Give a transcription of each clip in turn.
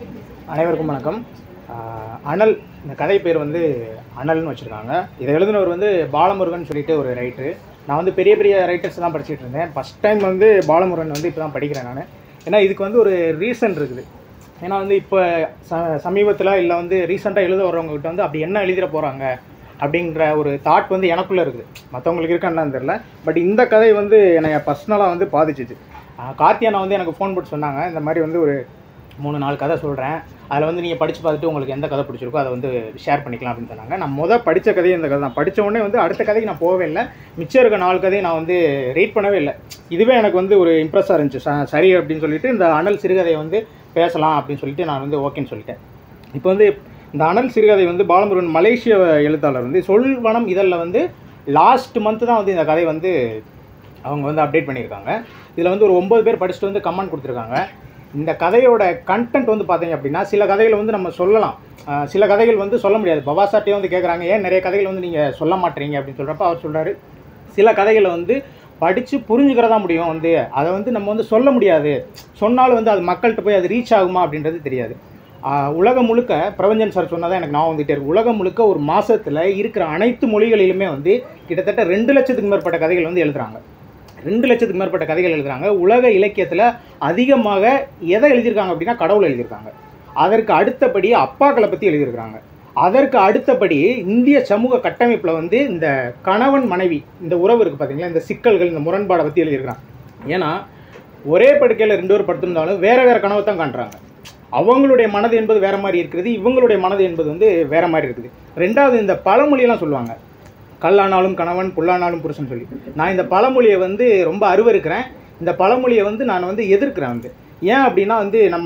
அனைவருக்கும் வணக்கம் ஆஹ் அனல் இந்த கதை பேர் வந்து அனல்னு வச்சுருக்காங்க இதை எழுதினவர் வந்து பாலமுருகன் சொல்லிட்டு ஒரு ரைட்ரு நான் வந்து பெரிய பெரிய ரைட்டர்ஸ் தான் படிச்சுட்டு இருந்தேன் ஃபஸ்ட் டைம் வந்து பாலமுருகன் வந்து இப்போ தான் படிக்கிறேன் நான் ஏன்னா இதுக்கு வந்து ஒரு ரீசன் இருக்குது ஏன்னா வந்து இப்போ ச சமீபத்தில் இல்லை வந்து ரீசெண்டாக எழுத வர்றவங்ககிட்ட வந்து அப்படி என்ன எழுதிட போகிறாங்க அப்படிங்கிற ஒரு தாட் வந்து எனக்குள்ளே இருக்குது மற்றவங்களுக்கு இருக்கான்னு தெரில பட் இந்த கதை வந்து என்னை பர்சனலாக வந்து பாதிச்சிச்சு ஆஹ் கார்த்தியானா வந்து எனக்கு ஃபோன் போட்டு சொன்னாங்க இந்த மாதிரி வந்து ஒரு மூணு நாலு கதை சொல்கிறேன் அதில் வந்து நீங்கள் படித்து பார்த்துட்டு உங்களுக்கு எந்த கதை பிடிச்சிருக்கோ அதை வந்து ஷேர் பண்ணிக்கலாம் அப்படின்னு சொன்னாங்க நான் மொதல் படித்த கதையே இந்த கதை தான் படித்த உடனே வந்து அடுத்த கதைக்கு நான் போகவே இல்லை மிச்சம் இருக்க நாலு கதையை நான் வந்து ரீட் பண்ணவே இல்லை இதுவே எனக்கு வந்து ஒரு இம்ப்ரெஸ்ஸாக இருந்துச்சு ச- சரி அப்படின்னு சொல்லிட்டு இந்த அனல் சிறுகதையை வந்து பேசலாம் அப்படின்னு சொல்லிட்டு நான் வந்து ஓகேன்னு சொல்லிட்டேன் இப்போ வந்து இந்த அனல் சிறுகதை வந்து பாலமுருகன் மலேசிய எழுத்தாளர் வந்து சொல்வனம் இதழில் வந்து லாஸ்ட் மந்த் தான் வந்து இந்த கதை வந்து அவங்க வந்து அப்டேட் பண்ணியிருக்காங்க இதில் வந்து ஒரு ஒம்பது பேர் படிச்சுட்டு வந்து கமெண்ட் கொடுத்துருக்காங்க இந்த கதையோட கண்டென்ட் வந்து பார்த்தீங்க அப்படின்னா சில கதைகளை வந்து நம்ம சொல்லலாம் ஆஹ் சில கதைகள் வந்து சொல்ல முடியாது பவாசாட்டே வந்து கேட்குறாங்க ஏன் நிறைய கதைகள் வந்து நீங்கள் சொல்ல மாட்டீங்க அப்படின்னு சொல்கிறப்ப அவர் சொல்கிறாரு சில கதைகளை வந்து படித்து புரிஞ்சுக்கிறதா முடியும் வந்து அதை வந்து நம்ம வந்து சொல்ல முடியாது சொன்னாலும் வந்து அது மக்கள்கிட்ட போய் அது ரீச் ஆகுமா அப்படின்றது தெரியாது ஆஹ் உலகம் முழுக்க பிரபஞ்சன் சார் சொன்னதான் எனக்கு நான் வந்துட்டே இருக்கு உலகம் முழுக்க ஒரு மாசத்துல இருக்கிற அனைத்து மொழிகளிலுமே வந்து கிட்டத்தட்ட ரெண்டு லட்சத்துக்கு மேற்பட்ட கதைகள் வந்து எழுதுறாங்க ரெண்டு லட்சத்துக்கு மேற்பட்ட கதைகள் எழுதுறாங்க உலக இலக்கியத்தில் அதிகமாக எதை எழுதியிருக்காங்க அப்படின்னா கடவுளை எழுதியிருக்காங்க அதற்கு அடுத்தபடி அப்பாக்களை பற்றி எழுதியிருக்காங்க அதற்கு அடுத்தபடி இந்திய சமூக கட்டமைப்பில் வந்து இந்த கணவன் மனைவி இந்த உறவு இருக்குது பார்த்தீங்களா இந்த சிக்கல்கள் இந்த முரண்பாடை பற்றி எழுதியிருக்கிறாங்க ஏன்னா ஒரே படுக்கையில் ரெண்டு பேர் படுத்திருந்தாலும் வேற வேற கனவை தான் காட்டுறாங்க அவங்களுடைய மனது என்பது வேற மாதிரி இருக்கிறது இவங்களுடைய மனது என்பது வந்து வேற மாதிரி இருக்குது ரெண்டாவது இந்த பழமொழியெல்லாம் சொல்லுவாங்க கல்லானாலும் கணவன் புல்லானாலும் புருஷன் சொல்லி நான் இந்த பழமொழியை வந்து ரொம்ப அருவருக்கிறேன் இந்த பழமொழியை வந்து நான் வந்து எதிர்க்கிறேன் வந்து ஏன் அப்படின்னா வந்து நம்ம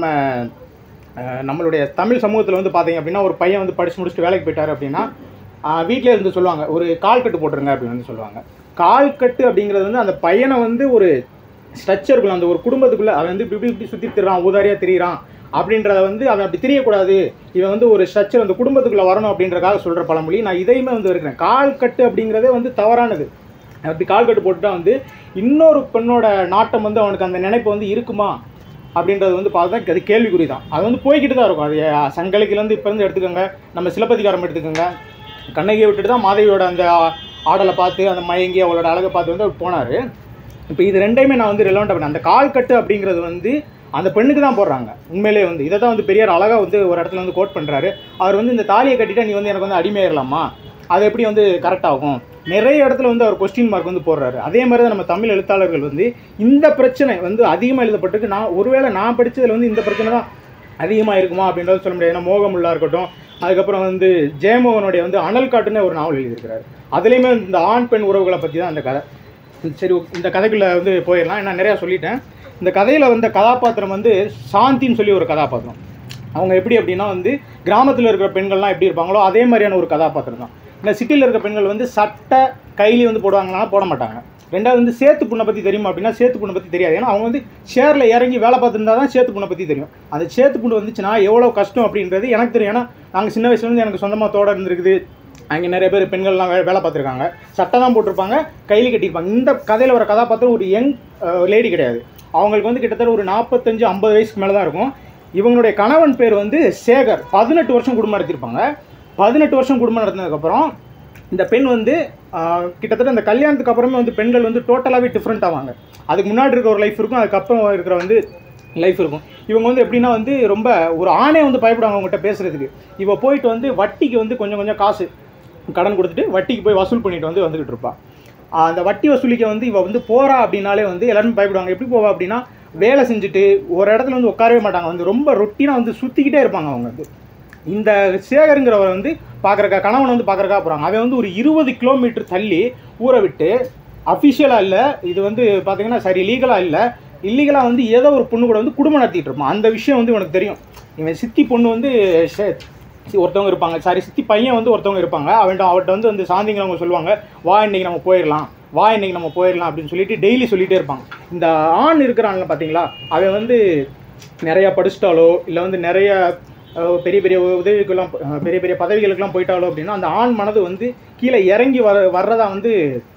அஹ், நம்மளுடைய தமிழ் சமூகத்தில் வந்து பார்த்தீங்க அப்படின்னா ஒரு பையன் வந்து படிச்சு முடிச்சுட்டு வேலைக்கு போயிட்டாரு அப்படின்னா வீட்டிலே இருந்து சொல்லுவாங்க ஒரு கால் கட்டு போட்டுருங்க அப்படின்னு வந்து சொல்லுவாங்க கால் கட்டு அப்படிங்கிறது வந்து அந்த பையனை வந்து ஒரு ஸ்ட்ரக்சருக்குள்ள அந்த ஒரு குடும்பத்துக்குள்ள அவன் வந்து இப்படி இப்படி இப்படி சுற்றி திரிறான் ஊதாரியாக திரியிறான் அப்படின்றத வந்து அவன் அப்படி தெரியக்கூடாது இவன் வந்து ஒரு ஸ்ட்ரக்சர் அந்த குடும்பத்துக்குள்ள வரணும் அப்படின்றக்காக சொல்கிற பழமொழி நான் இதையுமே வந்து இருக்கிறேன் கால் கட்டு அப்படிங்கிறதே வந்து தவறானது அப்படி கால் கட்டு போட்டுட்டா வந்து இன்னொரு பெண்ணோட நாட்டம் வந்து அவனுக்கு அந்த நினைப்பு வந்து இருக்குமா அப்படின்றது வந்து பார்த்தா அது கேள்விக்குறி தான் அது வந்து போய்கிட்டு தான் இருக்கும் அது அஹ், சங்கலிக்கிலேருந்து இப்போ இருந்து எடுத்துக்கோங்க நம்ம சிலப்பதிகாரம் எடுத்துக்கோங்க கண்ணகியை விட்டுட்டு தான் மாதவியோட அந்த ஆடலை பார்த்து அந்த மயங்கி அவளோட அழகை பார்த்து வந்து அவர் போனார் இப்போ இது ரெண்டையுமே நான் வந்து ரெலவெண்ட் பண்ணேன் அந்த கால் கட்டு அப்படிங்கிறது வந்து அந்த பெண்ணுக்கு தான் போடுறாங்க உண்மையிலேயே வந்து இதை தான் வந்து பெரியார் அழகாக வந்து ஒரு இடத்துல வந்து கோட் பண்ணுறாரு அவர் வந்து இந்த தாலியை கட்டிட்டா நீ வந்து எனக்கு வந்து அடிமையாயிரலாமா அது எப்படி வந்து கரெக்ட் ஆகும் நிறைய இடத்துல வந்து அவர் கொஸ்டின் மார்க் வந்து போடுறாரு அதே மாதிரி தான் நம்ம தமிழ் எழுத்தாளர்கள் வந்து இந்த பிரச்சனை வந்து அதிகமாக எழுதப்பட்டிருக்கு நான் ஒருவேளை நான் படிச்சதுல வந்து இந்த பிரச்சனை தான் அதிகமாக இருக்குமா அப்படின்றது சொல்ல முடியாது ஏன்னா மோகமுல்லா இருக்கட்டும் அதுக்கப்புறம் வந்து ஜெயமோகனுடைய வந்து அனல் காட்டுன்னு ஒரு நாவல் எழுதியிருக்கிறாரு அதுலேயுமே இந்த ஆண் பெண் உறவுகளை பற்றி தான் அந்த கதை சரி இந்த கதைக்குள்ளே வந்து போயிடலாம் நான் நிறையா சொல்லிட்டேன் இந்த கதையில் வந்த கதாபாத்திரம் வந்து சாந்தின்னு சொல்லி ஒரு கதாபாத்திரம் அவங்க எப்படி அப்படின்னா வந்து கிராமத்தில் இருக்கிற பெண்கள்லாம் எப்படி இருப்பாங்களோ அதே மாதிரியான ஒரு கதாபாத்திரம் தான் இந்த சிட்டியில் இருக்கிற பெண்கள் வந்து சட்டை கைலி வந்து போடுவாங்கன்னா போட மாட்டாங்க ரெண்டாவது வந்து சேத்து புண்ணை பற்றி தெரியுமா அப்படின்னா சேத்து புண்ணை பற்றி தெரியாது ஏன்னா அவங்க வந்து ஷேரில் இறங்கி வேலை பார்த்துருந்தா தான் சேத்து புண்ணை பற்றி தெரியும் அந்த சேத்து புண்ணு வந்துச்சுன்னா எவ்வளோ கஷ்டம் அப்படின்றது எனக்கு தெரியும் ஏன்னா நாங்கள் சின்ன வயசுலேருந்து எனக்கு சொந்தமாக தோட இருந்திருக்குது அங்கே நிறைய பேர் பெண்கள்லாம் வே வேலை பார்த்துருக்காங்க சட்டை தான் போட்டிருப்பாங்க கையில் கட்டியிருப்பாங்க இந்த கதையில் வர கதாபாத்திரம் ஒரு யங் லேடி கிடையாது அவங்களுக்கு வந்து கிட்டத்தட்ட ஒரு நாற்பத்தஞ்சு ஐம்பது வயசுக்கு மேலே தான் இருக்கும் இவங்களுடைய கணவன் பேர் வந்து சேகர் பதினெட்டு வருஷம் குடும்பம் நடத்தியிருப்பாங்க பதினெட்டு வருஷம் குடும்பம் நடத்தினதுக்கப்புறம் இந்த பெண் வந்து ஆஹ், கிட்டத்தட்ட இந்த கல்யாணத்துக்கு அப்புறமே வந்து பெண்கள் வந்து டோட்டலாகவே டிஃப்ரெண்ட் ஆவாங்க அதுக்கு முன்னாடி இருக்கிற ஒரு லைஃப் இருக்கும் அதுக்கப்புறம் இருக்கிற வந்து லைஃப் இருக்கும் இவங்க வந்து எப்படின்னா வந்து ரொம்ப ஒரு ஆணே வந்து பயப்படுவாங்க அவங்ககிட்ட பேசுறதுக்கு இவ போயிட்டு வந்து வட்டிக்கு வந்து கொஞ்சம் கொஞ்சம் காசு கடன் கொடுத்துட்டு வட்டிக்கு போய் வசூல் பண்ணிட்டு வந்து வந்துகிட்டு இருப்பா ஆஹ் அந்த வட்டி வசூலிக்க வந்து இவ வந்து போறா அப்படின்னாலே வந்து எல்லாருமே பயப்படுவாங்க எப்படி போவா அப்படின்னா வேலை செஞ்சுட்டு ஒரு இடத்துல வந்து உட்காரவே மாட்டாங்க வந்து ரொம்ப ரொட்டீனாக வந்து சுற்றிக்கிட்டே இருப்பாங்க அவங்க வந்து இந்த சேகருங்கிறவர் வந்து பார்க்குறக்கா கணவன் வந்து பார்க்குறக்கா போகிறாங்க அவன் வந்து ஒரு இருபது கிலோமீட்டர் தள்ளி ஊரை விட்டு அஃபிஷியலாக இல்லை இது வந்து பார்த்தீங்கன்னா சரி லீகலாக இல்லை இல்லீகலாக வந்து ஏதோ ஒரு பொண்ணு கூட வந்து குடும்பம் நடத்திட்டு இருப்பான் அந்த விஷயம் வந்து இவனுக்கு தெரியும் இவன் சித்தி பொண்ணு வந்து ஷே- சி- ஒருத்தவங்க இருப்பாங்க சாரி சித்தி பையன் வந்து ஒருத்தவங்க இருப்பாங்க அவன்கிட்ட அவர்கிட்ட வந்து வந்து சாந்திங்கிறவங்க சொல்லுவாங்க வா இன்னைக்கு நம்ம போயிடலாம் வா இன்னைக்கு நம்ம போயிடலாம் அப்படின்னு சொல்லிட்டு டெய்லி சொல்லிட்டே இருப்பாங்க இந்த ஆண் இருக்கிறான்ல பார்த்தீங்களா அவன் வந்து நிறையா படிச்சிட்டாலோ இல்லை வந்து நிறைய அஹ், பெரிய பெரிய உதவிக்கெல்லாம் போ- அஹ், பெரிய பெரிய பதவிகளுக்கெல்லாம் போயிட்டாலோ அப்படின்னா அந்த ஆண் மனது வந்து கீழே இறங்கி வர வர்றதா வந்து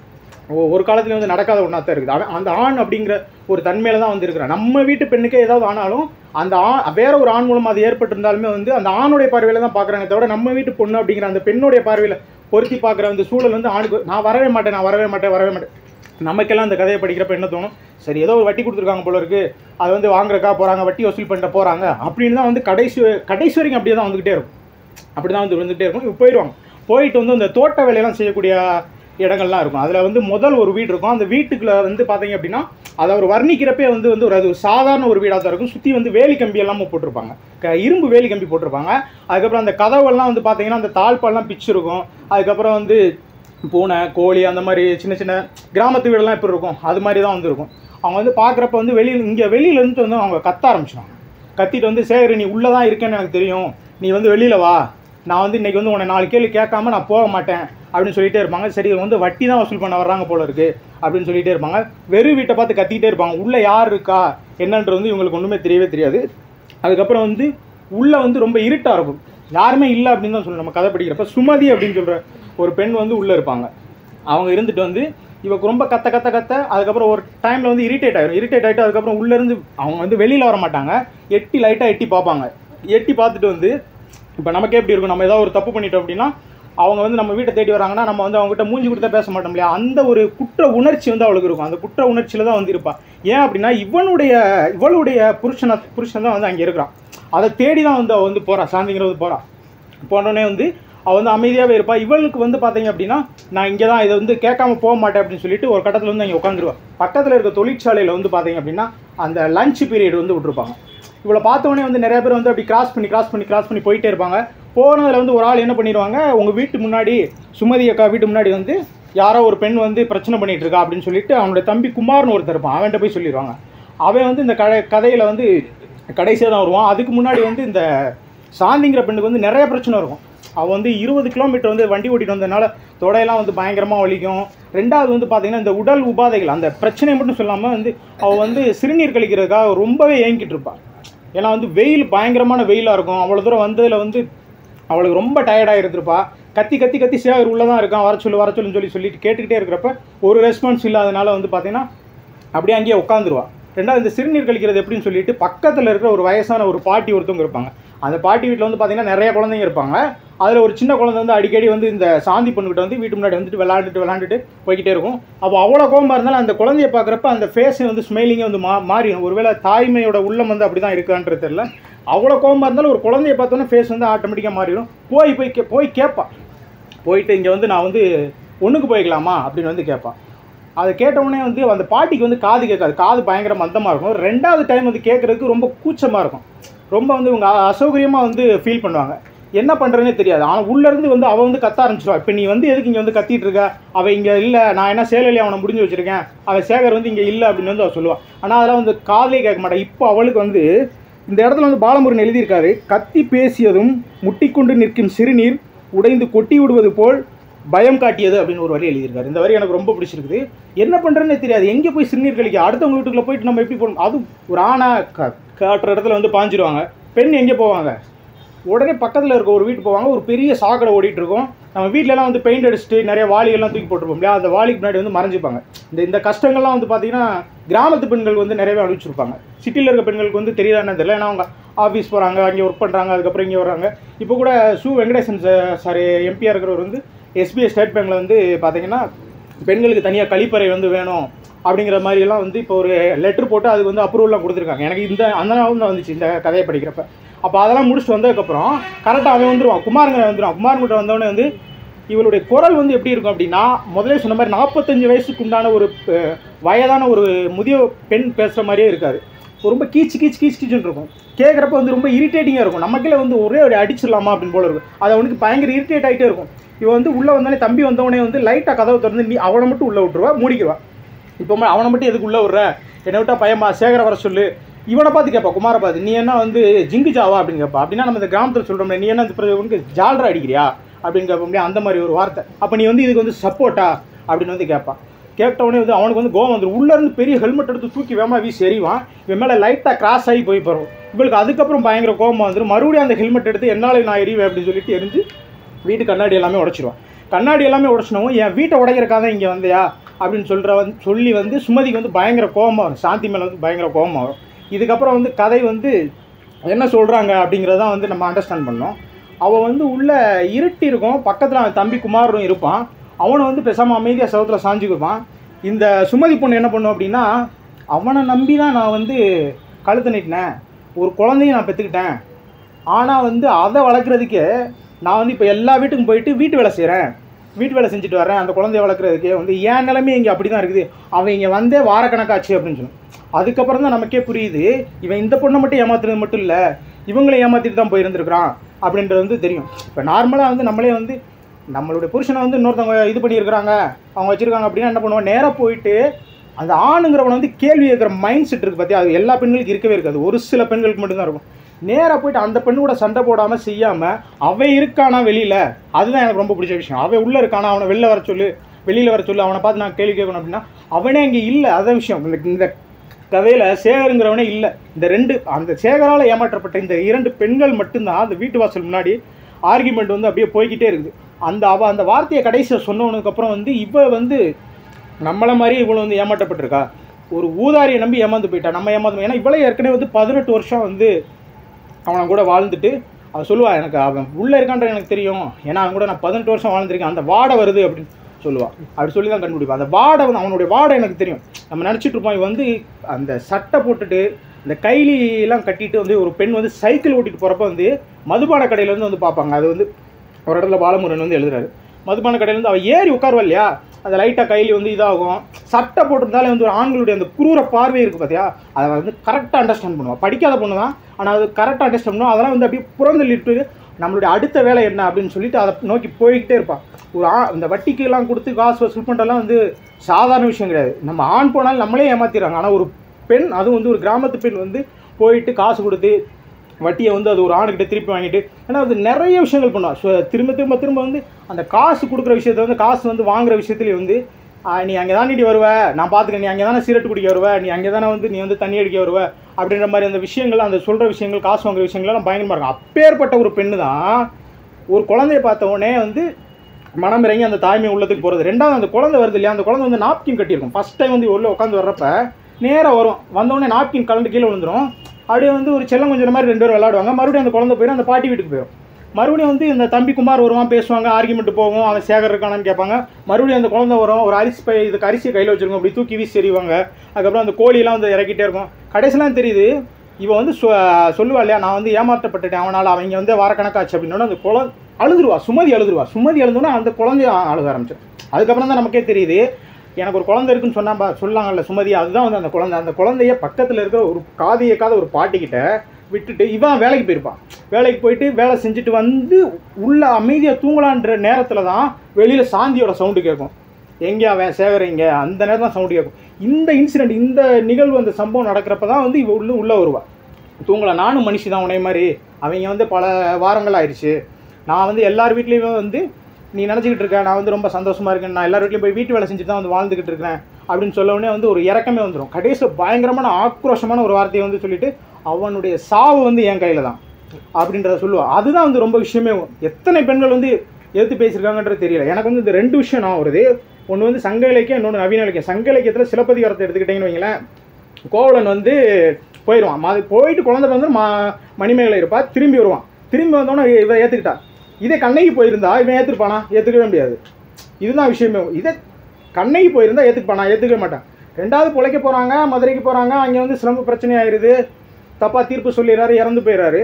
ஒ- ஒரு காலத்துல வந்து நடக்காத ஒன்றா தான் இருக்குது அவன் அந்த ஆண் அப்படிங்கிற ஒரு தன்மையில தான் வந்து இருக்கிறான் நம்ம வீட்டு பெண்ணுக்கே ஏதாவது ஆனாலும் அந்த ஆண் வேற ஒரு ஆண் மூலம் அது ஏற்பட்டிருந்தாலுமே வந்து அந்த ஆணுடைய பார்வையில தான் பார்க்குறாங்க தவிர நம்ம வீட்டு பொண்ணு அப்படிங்கிற அந்த பெண்ணுடைய பார்வையில் பொருத்தி பார்க்குற அந்த சூழல் வந்து ஆணுக்கு நான் வரவே மாட்டேன் நான் வரவே மாட்டேன் வரவே மாட்டேன் நமக்கெல்லாம் அந்த கதையை படிக்கிறப்ப என்ன தோணும் சரி ஏதோ ஒரு வட்டி கொடுத்துருக்காங்க போல இருக்கு அது வந்து வாங்குறக்கா போகிறாங்க வட்டி வசூல் பண்ணிட்டு போகிறாங்க அப்படின்னு தான் வந்து கடைசி கடைசி வரைக்கும் அப்படியே தான் வந்துகிட்டே இருக்கும் அப்படி தான் வந்து வந்துகிட்டே இருக்கும் இப்போ போயிடுவாங்க போயிட்டு வந்து அந்த தோட்ட வேலையெல்லாம் செய்யக்கூடிய இடங்கள்லாம் இருக்கும் அதில் வந்து முதல் ஒரு வீடு இருக்கும் அந்த வீட்டுக்குள்ள வந்து பார்த்தீங்க அப்படின்னா அதை அவர் வர்ணிக்கிறப்பே வந்து வந்து ஒரு அது ஒரு சாதாரண ஒரு வீடாக தான் இருக்கும் சுற்றி வந்து வேலி கம்பி எல்லாமே போட்டிருப்பாங்க க இரும்பு வேலி கம்பி போட்டிருப்பாங்க அதுக்கப்புறம் அந்த கதவெல்லாம் வந்து பார்த்தீங்கன்னா அந்த தாழ்பால்லாம் பிச்சிருக்கும் அதுக்கப்புறம் வந்து பூனை கோழி அந்த மாதிரி சின்ன சின்ன கிராமத்து வீடெல்லாம் எப்படி இருக்கும் அது மாதிரி தான் வந்து இருக்கும் அவங்க வந்து பார்க்குறப்ப வந்து வெளியில் இங்கே வெளியிலேருந்து வந்து அவங்க கத்த ஆரம்பிச்சிடுவாங்க கத்திட்டு வந்து சேகரி நீ உள்ளே தான் இருக்கேன்னு எனக்கு தெரியும் நீ வந்து வெளியில் வா நான் வந்து இன்னைக்கு வந்து உன்னை நாலு கேள்வி கேட்காம நான் போக மாட்டேன் அப்படின்னு சொல்லிட்டே இருப்பாங்க சரி இவங்க வந்து வட்டி தான் வசூல் பண்ண வர்றாங்க போல இருக்கு அப்படின்னு சொல்லிட்டே இருப்பாங்க வெறும் வீட்டை பார்த்து கத்திக்கிட்டே இருப்பாங்க உள்ளே யார் இருக்கா என்னன்றது வந்து இவங்களுக்கு ஒன்றுமே தெரியவே தெரியாது அதுக்கப்புறம் வந்து உள்ளே வந்து ரொம்ப இருட்டாக இருக்கும் யாருமே இல்லை அப்படின்னு தான் சொல்லணும் நம்ம கதை படிக்கிறப்ப சுமதி அப்படின்னு சொல்கிற ஒரு பெண் வந்து உள்ளே இருப்பாங்க அவங்க இருந்துட்டு வந்து இவக்கு ரொம்ப கத்த கத்த கத்த அதுக்கப்புறம் ஒரு டைமில் வந்து இரிட்டேட் ஆயிரும் இரிட்டேட் ஆகிட்டு அதுக்கப்புறம் உள்ளேருந்து அவங்க வந்து வெளியில் வர மாட்டாங்க எட்டி லைட்டாக எட்டி பார்ப்பாங்க எட்டி பார்த்துட்டு வந்து இப்போ நமக்கே எப்படி இருக்கும் நம்ம ஏதாவது ஒரு தப்பு பண்ணிட்டோம் அப்படின்னா அவங்க வந்து நம்ம வீட்டை தேடி வராங்கன்னா நம்ம வந்து அவங்ககிட்ட மூஞ்சி கொடுத்தா பேச மாட்டோம் இல்லையா அந்த ஒரு குற்ற உணர்ச்சி வந்து அவளுக்கு இருக்கும் அந்த குற்ற உணர்ச்சியில் தான் வந்து இருப்பா ஏன் அப்படின்னா இவனுடைய இவளுடைய புருஷனை புருஷன் தான் வந்து அங்கே இருக்கிறான் அதை தேடி தான் வந்து அவள் வந்து போறா சாந்திங்கிறது போறா போனோடனே வந்து அவள் வந்து அமைதியாகவே இருப்பா இவளுக்கு வந்து பார்த்தீங்க அப்படின்னா நான் இங்கே தான் இதை வந்து கேட்காம போக மாட்டேன் அப்படின்னு சொல்லிட்டு ஒரு கட்டத்தில் வந்து அங்கே உட்காந்துருவா பக்கத்தில் இருக்க தொழிற்சாலையில் வந்து பார்த்தீங்க அப்படின்னா அந்த லஞ்ச் பீரியட் வந்து விட்டுருப்பாங்க இவளை பார்த்தோன்னே வந்து நிறைய பேர் வந்து அப்படி கிராஸ் பண்ணி கிராஸ் பண்ணி கிராஸ் பண்ணி போயிட்டே இருப்பாங்க போனதில் வந்து ஒரு ஆள் என்ன பண்ணிடுவாங்க உங்கள் வீட்டு முன்னாடி சுமதி அக்கா வீட்டு முன்னாடி வந்து யாரோ ஒரு பெண் வந்து பிரச்சனை பண்ணிட்டு இருக்கா அப்படின்னு சொல்லிட்டு அவனுடைய தம்பி குமார்னு ஒருத்தர் இருப்பான் அவன்கிட்ட போய் சொல்லிடுவாங்க அவன் வந்து இந்த கதை கதையில் வந்து கடைசியாக தான் வருவான் அதுக்கு முன்னாடி வந்து இந்த சாந்திங்கிற பெண்ணுக்கு வந்து நிறைய பிரச்சனை இருக்கும் அவள் வந்து இருபது கிலோமீட்டர் வந்து வண்டி ஓட்டிட்டு வந்ததுனால தொடையெல்லாம் வந்து பயங்கரமாக வலிக்கும் ரெண்டாவது வந்து பார்த்தீங்கன்னா இந்த உடல் உபாதைகள் அந்த பிரச்சனை மட்டும் சொல்லாமல் வந்து அவள் வந்து சிறுநீர் கழிக்கிறதுக்காக ரொம்பவே ஏங்கிட்டு இருப்பாள் ஏன்னா வந்து வெயில் பயங்கரமான வெயிலாக இருக்கும் அவ்வளோ தூரம் வந்ததில் வந்து அவளுக்கு ரொம்ப டயர்டாக இருந்திருப்பா கத்தி கத்தி கத்தி சேகர் உள்ளே தான் இருக்கான் வர சொல்லு வர சொல்லுன்னு சொல்லி சொல்லிட்டு கேட்டுக்கிட்டே இருக்கிறப்ப ஒரு ரெஸ்பான்ஸ் இல்லாதனால வந்து பார்த்தீங்கன்னா அப்படியே அங்கேயே உட்காந்துருவா ரெண்டாவது இந்த சிறுநீர் கழிக்கிறது எப்படின்னு சொல்லிட்டு பக்கத்தில் இருக்கிற ஒரு வயசான ஒரு பாட்டி ஒருத்தவங்க இருப்பாங்க அந்த பாட்டி வீட்டில் வந்து பார்த்தீங்கன்னா நிறைய குழந்தைங்க இருப்பாங்க அதில் ஒரு சின்ன குழந்தை வந்து அடிக்கடி வந்து இந்த சாந்தி பொண்ணுக்கிட்ட வந்து வீட்டு முன்னாடி வந்துட்டு விளாண்டுட்டு விளாண்டுட்டு போய்கிட்டே இருக்கும் அப்போ அவ்வளோ கோம்பா இருந்தாலும் அந்த குழந்தைய பார்க்குறப்ப அந்த ஃபேஸை வந்து ஸ்மைலிங்கே வந்து மா மாறிடும் ஒருவேளை தாய்மையோட உள்ளம் வந்து அப்படி தான் இருக்கான்றது தெரியல அவ்வளோ கோம்பா இருந்தாலும் ஒரு குழந்தைய பார்த்தோன்னே ஃபேஸ் வந்து ஆட்டோமேட்டிக்காக மாறிடும் போய் போய் கே போய் கேட்பா போயிட்டு இங்கே வந்து நான் வந்து ஒன்றுக்கு போய்க்கலாமா அப்படின்னு வந்து கேட்பான் அதை கேட்டவுடனே வந்து அந்த பாட்டிக்கு வந்து காது கேட்காது காது பயங்கர மந்தமாக இருக்கும் ரெண்டாவது டைம் வந்து கேட்குறதுக்கு ரொம்ப கூச்சமாக இருக்கும் ரொம்ப வந்து இவங்க அசௌகரியமாக வந்து ஃபீல் பண்ணுவாங்க என்ன பண்ணுறதுனே தெரியாது ஆனால் உள்ளேருந்து வந்து அவள் வந்து கத்த ஆரம்பிச்சிடுவா இப்போ நீ வந்து எதுக்கு இங்கே வந்து கத்திட்டு இருக்க அவள் இங்கே இல்லை நான் என்ன சேலையிலே அவனை முடிஞ்சு வச்சிருக்கேன் அவன் சேகர் வந்து இங்கே இல்லை அப்படின்னு வந்து அவள் சொல்லுவாள் ஆனால் அதெல்லாம் வந்து காதலே கேட்க மாட்டான் இப்போ அவளுக்கு வந்து இந்த இடத்துல வந்து பாலமுருகன் எழுதியிருக்காரு கத்தி பேசியதும் முட்டிக்கொண்டு நிற்கும் சிறுநீர் உடைந்து கொட்டி விடுவது போல் பயம் காட்டியது அப்படின்னு ஒரு வரி எழுதியிருக்காரு இந்த வரி எனக்கு ரொம்ப பிடிச்சிருக்குது என்ன பண்ணுறேன்னே தெரியாது எங்கே போய் சிறுநீர் கழிக்க அடுத்தவங்க வீட்டுக்குள்ள போயிட்டு நம்ம எப்படி போகணும் அது ஒரு ஆணா க காட்டுற இடத்துல வந்து பாஞ்சிருவாங்க பெண் எங்கே போவாங்க உடனே பக்கத்தில் இருக்க ஒரு வீட்டு போவாங்க ஒரு பெரிய சாக்கடை ஓடிட்டு இருக்கும் நம்ம வீட்டிலலாம் வந்து பெயிண்ட் அடிச்சுட்டு நிறைய வாளிகள்லாம் தூக்கி போட்டிருப்போம் இல்லையா அந்த வாளிக்கு முன்னாடி வந்து மறைஞ்சிப்பாங்க இந்த இந்த கஷ்டங்கள்லாம் வந்து பார்த்தீங்கன்னா கிராமத்து பெண்கள் வந்து நிறையவே அனுப்பிச்சிருப்பாங்க சிட்டியில் இருக்க பெண்களுக்கு வந்து தெரியுதா என்ன தெரியல ஏன்னா அவங்க ஆஃபீஸ் போகிறாங்க அங்கே ஒர்க் பண்ணுறாங்க அதுக்கப்புறம் இங்கே வர்றாங்க இப்போ கூட சு வெங்கடேசன் சார் எம்பியாக இருக்கிறவர் வந்து எஸ்பிஐ ஸ்டேட் பேங்க்கில் வந்து பார்த்தீங்கன்னா பெண்களுக்கு தனியாக கழிப்பறை வந்து வேணும் அப்படிங்கிற மாதிரி எல்லாம் வந்து இப்போ ஒரு லெட்டர் போட்டு அதுக்கு வந்து அப்ரூவல்லாம் கொடுத்துருக்காங்க எனக்கு இந்த அந்த நாள் தான் வந்துச்சு இந்த கதையை படிக்கிறப்ப அப்போ அதெல்லாம் முடிச்சுட்டு வந்ததுக்கப்புறம் கரெக்டாக அவன் வந்துடுவான் குமாருங்க வந்துடுவான் குமாருங்கிட்ட வந்தவொடனே வந்து இவளுடைய குரல் வந்து எப்படி இருக்கும் அப்படின்னா முதல்ல சொன்ன மாதிரி நாற்பத்தஞ்சு வயசுக்கு உண்டான ஒரு அஹ், வயதான ஒரு முதிய பெண் பேசுகிற மாதிரியே இருக்காது ரொம்ப கீச்சு கீச்சு கீச்சு கீச்சுன்னு இருக்கும் கேட்குறப்ப வந்து ரொம்ப இரிட்டேட்டிங்காக இருக்கும் நமக்கே வந்து ஒரே ஒரு அடிச்சிடலாமா அப்படின்னு போல இருக்கும் அது அவனுக்கு பயங்கர இரிட்டேட் ஆகிட்டே இருக்கும் இவன் வந்து உள்ளே வந்தாலே தம்பி வந்தவொடனே வந்து லைட்டாக கதவை திறந்து நீ அவனை மட்டும் உள்ளே விட்டுருவா மூடிக்குவா இப்போ ம- அவனை மட்டும் எதுக்கு உள்ளே விட்ற என்னை விட்டா பயமா சேகர வர சொல்லு இவனை பார்த்து கேட்பா குமாரை பார்த்து நீ என்ன வந்து ஜிங்கு ஜாவா அப்படின்னு கேட்பா அப்படின்னா நம்ம இந்த கிராமத்தில் சொல்கிறோம்ல நீ என்ன இந்த பிற- உனக்கு ஜால்ரா அடிக்கிறியா அப்படின்னு கேட்போம் இல்லையா அந்த மாதிரி ஒரு வார்த்தை அப்போ நீ வந்து இதுக்கு வந்து சப்போர்ட்டா அப்படின்னு வந்து கேட்பான் கேட்டவொடனே வந்து அவனுக்கு வந்து கோவம் வந்துடும் உள்ளேருந்து பெரிய ஹெல்மெட் எடுத்து தூக்கி வேமா வீசி எறிவான் இவன் மேலே லைட்டாக கிராஸ் ஆகி போய் போகிறோம் இவளுக்கு அதுக்கப்புறம் பயங்கர கோவம் வந்துடும் மறுபடியும் அந்த ஹெல்மெட் எடுத்து என்னால் நான் எறிவேன் அப்படின்னு சொல்லிட்டு எரிஞ்சு வீட்டு கண்ணாடி எல்லாமே உடச்சிருவான் கண்ணாடி எல்லாமே உடச்சினவும் என் வீட்டை உடைக்கிறக்காக தான் இங்கே வந்தியா அப்படின்னு சொல்கிற வந்து சொல்லி வந்து சுமதிக்கு வந்து பயங்கர கோபமாக வரும் சாந்தி மேலே வந்து பயங்கர கோபமாக வரும் இதுக்கப்புறம் வந்து கதை வந்து என்ன சொல்கிறாங்க அப்படிங்கிறதான் வந்து நம்ம அண்டர்ஸ்டாண்ட் பண்ணோம் அவன் வந்து உள்ள இருட்டி இருக்கும் பக்கத்தில் அவன் தம்பி குமாரும் இருப்பான் அவனை வந்து பேசாமல் அமைதியாக செவத்தில் சாஞ்சுக்குவான் இந்த சுமதி பொண்ணு என்ன பண்ணும் அப்படின்னா அவனை நம்பி தான் நான் வந்து கழுத்து நீட்டினேன் ஒரு குழந்தையும் நான் பெற்றுக்கிட்டேன் ஆனால் வந்து அதை வளர்க்குறதுக்கு நான் வந்து இப்போ எல்லா வீட்டுக்கும் போயிட்டு வீட்டு வேலை செய்கிறேன் வீட்டு வேலை செஞ்சுட்டு வரேன் அந்த குழந்தைய வளர்க்குறதுக்கு வந்து என் நிலைமை இங்கே அப்படி தான் இருக்குது அவன் இங்கே வந்தே வாரக்கணக்காச்சு அப்படின்னு சொன்னான் அதுக்கப்புறம் தான் நமக்கே புரியுது இவன் இந்த பொண்ணை மட்டும் ஏமாத்துறது மட்டும் இல்லை இவங்களை ஏமாற்றிட்டு தான் போயிருந்துருக்கிறான் அப்படின்றது வந்து தெரியும் இப்போ நார்மலாக வந்து நம்மளே வந்து நம்மளுடைய புருஷனை வந்து இன்னொருத்தவங்க இது பண்ணியிருக்கிறாங்க அவங்க வச்சுருக்காங்க அப்படின்னா என்ன பண்ணுவோம் நேராக போயிட்டு அந்த ஆணுங்கிறவனை வந்து கேள்வி கேட்குற மைண்ட் செட் இருக்குது பார்த்தியா அது எல்லா பெண்களுக்கும் இருக்கவே இருக்காது ஒரு சில பெண்களுக்கு மட்டும்தான் இருக்கும் நேராக போயிட்டு அந்த பெண்ணு கூட சண்டை போடாமல் செய்யாமல் அவன் இருக்கானா வெளியில் அதுதான் எனக்கு ரொம்ப பிடிச்ச விஷயம் அவன் உள்ளே இருக்கானா அவனை வெளில வர சொல்லு வெளியில் வர சொல்லு அவனை பார்த்து நான் கேள்வி கேட்கணும் அப்படின்னா அவனே இங்கே இல்லை அதான் விஷயம் இந்த இந்த கதையில் சேகருங்கிறவனே இல்லை இந்த ரெண்டு அந்த சேகரால் ஏமாற்றப்பட்ட இந்த இரண்டு பெண்கள் மட்டும்தான் அந்த வீட்டு வாசல் முன்னாடி ஆர்கியூமெண்ட் வந்து அப்படியே போய்கிட்டே இருக்குது அந்த அவ அந்த வார்த்தையை கடைசியில் சொன்னவனுக்கப்புறம் வந்து இவ வந்து நம்மளை மாதிரி இவ்வளோ வந்து ஏமாற்றப்பட்டிருக்கா ஒரு ஊதாரியை நம்பி ஏமாந்து போயிட்டா நம்ம ஏமாந்து ஏன்னா இவ்வளோ ஏற்கனவே வந்து பதினெட்டு வருஷம் வந்து அவனை கூட வாழ்ந்துட்டு அவன் சொல்லுவா எனக்கு அவன் உள்ளே இருக்கான்ற எனக்கு தெரியும் ஏன்னா அவன் கூட நான் பதினெட்டு வருஷம் வாழ்ந்துருக்கேன் அந்த வாடை வருது அப்படின்னு சொல்லுவாள் அப்படி சொல்லி தான் கண்டுபிடிப்பான் அந்த வாடை வந்து அவனுடைய வாடை எனக்கு தெரியும் நம்ம நினச்சிட்டு இருப்போம் இவன் வந்து அந்த சட்டை போட்டுட்டு இந்த கைலிலாம் கட்டிட்டு வந்து ஒரு பெண் வந்து சைக்கிள் ஓட்டிட்டு போகிறப்ப வந்து மதுபான கடையில இருந்து வந்து பார்ப்பாங்க அது வந்து ஒரு இடத்துல பாலமுருகன் வந்து எழுதுறாரு மதுபான கடையிலேருந்து அவள் ஏறி உட்காருவா இல்லையா அந்த லைட்டாக கையில் வந்து இதாகும் சட்டை போட்டிருந்தாலே வந்து ஒரு ஆண்களுடைய அந்த குரூர பார்வை இருக்குது பார்த்தியா அதை வந்து கரெக்டாக அண்டர்ஸ்டாண்ட் பண்ணுவான் படிக்காத பொண்ணு தான் ஆனால் அது கரெக்டாக அண்டர்ஸ்டாண்ட் பண்ணுவோம் அதெல்லாம் வந்து அப்படியே புறந்தள்ளிட்டு நம்மளுடைய அடுத்த வேலை என்ன அப்படின்னு சொல்லிட்டு அதை நோக்கி போய்கிட்டே இருப்பான் ஒரு ஆ இந்த வட்டிக்கெல்லாம் கொடுத்து காசு வசூல் பண்ணுறதுலாம் வந்து சாதாரண விஷயம் கிடையாது நம்ம ஆண் போனாலும் நம்மளே ஏமாத்திடுறாங்க ஆனால் ஒரு பெண் அதுவும் வந்து ஒரு கிராமத்து பெண் வந்து போயிட்டு காசு கொடுத்து வட்டியை வந்து அது ஒரு ஆணுக்கிட்ட திருப்பி வாங்கிட்டு ஏன்னா அது நிறைய விஷயங்கள் பண்ணுவா ஸோ திரும்ப திரும்ப திரும்ப வந்து அந்த காசு கொடுக்குற விஷயத்த வந்து காசு வந்து வாங்குற விஷயத்துலேயே வந்து ஆ, நீ அங்கே தான் நீ வருவ நான் பார்த்துக்க நீ அங்கே தானே சிரட்டு குடிக்க வருவ நீ அங்கே தானே வந்து நீ வந்து தண்ணி அடிக்க வருவ அப்படின்ற மாதிரி அந்த விஷயங்கள் அந்த சொல்கிற விஷயங்கள் காசு வாங்குற விஷயங்கள்லாம் பயங்கரமாக இருக்கும் அப்பேற்பட்ட ஒரு பெண்ணு தான் ஒரு குழந்தைய பார்த்த உடனே வந்து மனம் இறங்கி அந்த தாய்மை உள்ளத்துக்கு போகிறது ரெண்டாவது அந்த குழந்தை வருது இல்லையா அந்த குழந்தை வந்து நாப்கின் கட்டியிருக்கும் ஃபஸ்ட் டைம் வந்து உள்ள உட்காந்து வர்றப்ப நேராக வரும் வந்தோடனே நாப்கின் கலந்து கீழே விழுந்துரும் அப்படியே வந்து ஒரு செல்லம் கொஞ்சம் மாதிரி ரெண்டு பேரும் விளையாடுவாங்க மறுபடியும் அந்த குழந்தை போயிடும் அந்த பாட்டி வீட்டுக்கு போயிடும் மறுபடியும் வந்து இந்த தம்பி குமார் வருவான் பேசுவாங்க ஆர்குமெண்ட் போகும் அவன் சேகர் இருக்கானான்னு கேட்பாங்க மறுபடியும் அந்த குழந்தை வரும் ஒரு அரிசி பை இதுக்கு அரிசியை கையில் வச்சிருக்கோம் அப்படி தூக்கி வீசி எறிவாங்க அதுக்கப்புறம் அந்த கோழியெல்லாம் வந்து இறக்கிட்டே இருக்கும் கடைசிலாம் தெரியுது இவன் வந்து சொ சொல்லுவா இல்லையா நான் வந்து ஏமாற்றப்பட்டுட்டேன் அவனால் அவங்க வந்து வாரக்கணக்காச்சு அப்படின்னோட அந்த குழந்தை அழுதுருவா சுமதி அழுதுருவா சுமதி அழுதுனா அந்த குழந்தைய அழுக ஆரம்பிச்சிடும் அதுக்கப்புறம் தான் நமக்கே தெரியுது எனக்கு ஒரு குழந்தை இருக்குன்னு சொன்னா சொல்லாங்கல்ல சுமதி அதுதான் வந்து அந்த குழந்தை அந்த குழந்தைய பக்கத்தில் இருக்கிற ஒரு காது கேட்காத ஒரு பாட்டிக்கிட்ட விட்டுட்டு இவன் வேலைக்கு போயிருப்பான் வேலைக்கு போயிட்டு வேலை செஞ்சுட்டு வந்து உள்ள அமைதியாக தூங்கலான்ற நேரத்தில் தான் வெளியில் சாந்தியோட சவுண்டு கேட்கும் எங்கே அவன் சேகர் எங்கே அந்த நேரம் தான் சவுண்டு கேட்கும் இந்த இன்சிடென்ட் இந்த நிகழ்வு அந்த சம்பவம் நடக்கிறப்ப தான் வந்து இவ உள்ள உள்ளே வருவா தூங்கல நானும் மனுஷி தான் உனைய மாதிரி அவங்க வந்து பல வாரங்கள் ஆயிடுச்சு நான் வந்து எல்லார் வீட்லேயுமே வந்து நீ நினச்சிக்கிட்டு இருக்க நான் வந்து ரொம்ப சந்தோஷமா இருக்கேன் நான் எல்லார் வீட்லையும் போய் வீட்டு வேலை செஞ்சுட்டு தான் வந்து வாழ்ந்துக்கிட்டு இருக்கேன் அப்படின்னு சொல்ல உடனே வந்து ஒரு இறக்கமே வந்துடும் கடைசியில் பயங்கரமான ஆக்ரோஷமான ஒரு வார்த்தையை வந்து சொல்லிட்டு அவனுடைய சாவு வந்து என் கையில் தான் அப்படின்றத சொல்லுவாள் அதுதான் வந்து ரொம்ப விஷயமே எத்தனை பெண்கள் வந்து எதிர்த்து பேசியிருக்காங்கன்றது தெரியல எனக்கு வந்து இந்த ரெண்டு விஷயம் நான் வருது ஒன்று வந்து சங்க இலக்கியம் இன்னொன்று நவீன இலக்கியம் சங்க இலக்கியத்தில் சிலப்பதிகாரத்தை எடுத்துக்கிட்டிங்கன்னு வைங்களேன் கோவலன் வந்து போயிடுவான் மா போயிட்டு குழந்தை வந்து மா மணிமேகலை இருப்பா திரும்பி வருவான் திரும்பி வந்தோன்னே இவன் ஏற்றுக்கிட்டா இதே கண்ணகி போயிருந்தா இவன் ஏற்றுப்பானா ஏற்றுக்கவே முடியாது இதுதான் விஷயமே இதே கண்ணகி போயிருந்தா ஏற்றுப்பானா ஏற்றுக்கவே மாட்டான் ரெண்டாவது பிழைக்க போகிறாங்க மதுரைக்கு போகிறாங்க அங்கே வந்து சிலம்பு பிரச்சனை ஆயிடுது தப்பாக தீர்ப்பு சொல்லிடுறாரு இறந்து போயிடுறாரு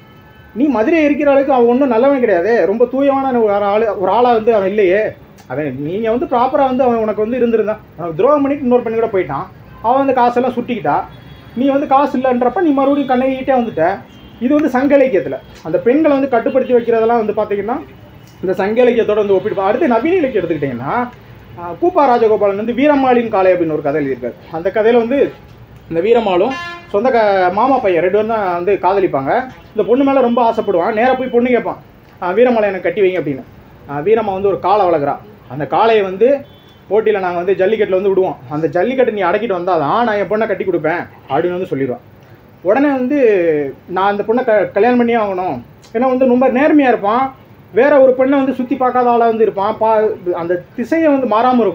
நீ மதுரை இருக்கிற அளவுக்கு அவன் ஒன்றும் நல்லவன் கிடையாது ரொம்ப தூயமான ஒரு ஆள் ஒரு ஆளாக வந்து அவன் இல்லையே அவன் நீங்கள் வந்து ப்ராப்பராக வந்து அவன் உனக்கு வந்து இருந்திருந்தான் அவன் துரோகம் பண்ணிட்டு இன்னொரு பெண் கூட போயிட்டான் அவன் வந்து காசெல்லாம் சுட்டிக்கிட்டா நீ வந்து காசு இல்லைன்றப்ப நீ மறுபடியும் கண்ணகிட்டே வந்துட்ட இது வந்து சங்க இலக்கியத்தில் அந்த பெண்களை வந்து கட்டுப்படுத்தி வைக்கிறதெல்லாம் வந்து பார்த்தீங்கன்னா இந்த சங்க இலக்கியத்தோட வந்து ஒப்பிட்டு அடுத்து நவீன இலக்கியம் எடுத்துக்கிட்டிங்கன்னா ஆஹ், கூப்பா ராஜகோபாலன் வந்து வீரமாளின் காலை அப்படின்னு ஒரு கதை எழுதியிருக்காரு அந்த கதையில் வந்து இந்த வீரமாலும் சொந்த க மாமா பையன் ரெண்டு பேரும் தான் வந்து காதலிப்பாங்க இந்த பொண்ணு மேலே ரொம்ப ஆசைப்படுவான் நேராக போய் பொண்ணு கேட்பான் ஆஹ், வீரமாலை எனக்கு கட்டி வைங்க அப்படின்னு ஆஹ், வீரம்மா வந்து ஒரு காளை வளர்க்குறா அந்த காளையை வந்து போட்டியில் நாங்கள் வந்து ஜல்லிக்கட்டில் வந்து விடுவோம் அந்த ஜல்லிக்கட்டு நீ அடக்கிட்டு வந்தால் தான் நான் என் பொண்ணை கட்டி கொடுப்பேன் அப்படின்னு வந்து சொல்லிடுவான் உடனே வந்து நான் அந்த பொண்ணை க கல்யாணம் பண்ணியே ஆகணும் ஏன்னா வந்து ரொம்ப நேர்மையாக இருப்பான் வேற ஒரு பெண்ணை வந்து சுற்றி பார்க்காத ஆளாக வந்து இருப்பான் பா அந்த திசையை வந்து மாறாமல் இருக்கும்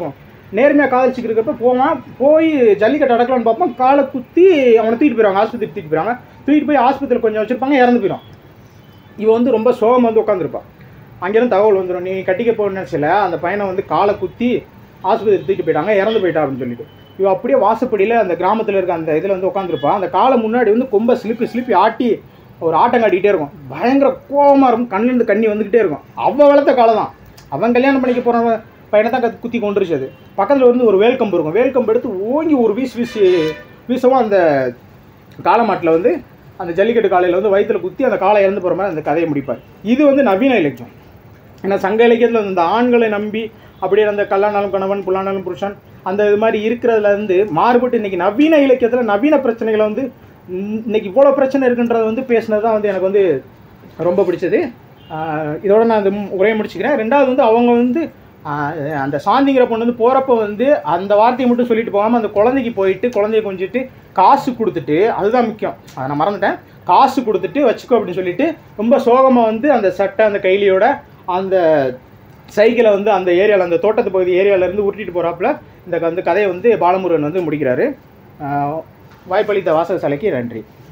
நேர்மையாக காதலிச்சுட்டு இருக்கப்ப போவான் போய் ஜல்லிக்கட்டு அடக்கலாம்னு பார்ப்போம் காலை குத்தி அவனை தூக்கிட்டு போயிடுவாங்க ஆஸ்பத்திரி தூக்கிட்டு போயிடுவாங்க தூக்கிட்டு போய் ஆஸ்பத்திரியில் கொஞ்சம் வச்சிருப்பாங்க இறந்து போயிடும் இவன் வந்து ரொம்ப சோகம் வந்து உட்காந்துருப்பான் அங்கேருந்து தகவல் வந்துடும் நீ கட்டிக்க போகணும்னு நினச்சல அந்த பையனை வந்து காலை குத்தி ஆஸ்பத்திரி தூக்கிட்டு போயிட்டாங்க இறந்து போயிட்டா அப்படின்னு சொல்லிட்டு இவன் அப்படியே வாசப்படியில் அந்த கிராமத்தில் இருக்க அந்த இதில் வந்து உட்காந்துருப்பான் அந்த காலை முன்னாடி வந்து கொம்பை ஸ்லிப்பி ஸ்லிப்பி ஆட்டி ஒரு ஆட்டம் காட்டிக்கிட்டே இருக்கும் பயங்கர கோவமாக இருக்கும் கண்ணுலேருந்து கண்ணி வந்துக்கிட்டே இருக்கும் அவன் வளர்த்த காலை தான் அவன் கல்யாணம் பண்ணிக்க போகிற பையனை தான் கத்து- குத்தி கொண்டுருச்சு அது பக்கத்தில் வந்து ஒரு வேல்கம்பு இருக்கும் வேல்கம்பு எடுத்து ஓங்கி ஒரு வீசு வீசி வீசவும் அந்த காளமாட்டில் வந்து அந்த ஜல்லிக்கட்டு காலையில் வந்து வயித்துல குத்தி அந்த காலை இறந்து போகிற மாதிரி அந்த கதையை முடிப்பார் இது வந்து நவீன இலக்கியம் ஏன்னா சங்க இலக்கியத்தில் வந்து இந்த ஆண்களை நம்பி அப்படியே அந்த கல்லானாலும் கணவன் புல்லானாலும் புருஷன் அந்த இது மாதிரி இருக்கிறதுல இருந்து மாறுபட்டு இன்னைக்கு நவீன இலக்கியத்தில் நவீன பிரச்சனைகளை வந்து ம், இன்னைக்கு இவ்வளோ பிரச்சனை இருக்குன்றத வந்து பேசினது தான் வந்து எனக்கு வந்து ரொம்ப பிடிச்சது ஆஹ் இதோட நான் இந்த மு- உரையை முடிச்சுக்கிறேன் ரெண்டாவது வந்து அவங்க வந்து ஆஹ் அந்த சாந்திங்கிற பொண்ணு வந்து போகிறப்ப வந்து அந்த வார்த்தையை மட்டும் சொல்லிட்டு போகாமல் அந்த குழந்தைக்கு போயிட்டு குழந்தைய கொஞ்சிட்டு காசு கொடுத்துட்டு அதுதான் முக்கியம் அதை நான் மறந்துட்டேன் காசு கொடுத்துட்டு வச்சுக்கோ அப்படின்னு சொல்லிட்டு ரொம்ப சோகமாக வந்து அந்த சட்டை அந்த கைலியோட அந்த சைக்கிளை வந்து அந்த ஏரியாவில் அந்த தோட்டத்து பகுதி ஏரியாவிலேருந்து உருட்டிட்டு போகிறாப்புல இந்த க- அந்த கதையை வந்து பாலமுருகன் வந்து முடிக்கிறாரு ஆஹ் வாய்ப்பளித்த வாசக சாலைக்கு நன்றி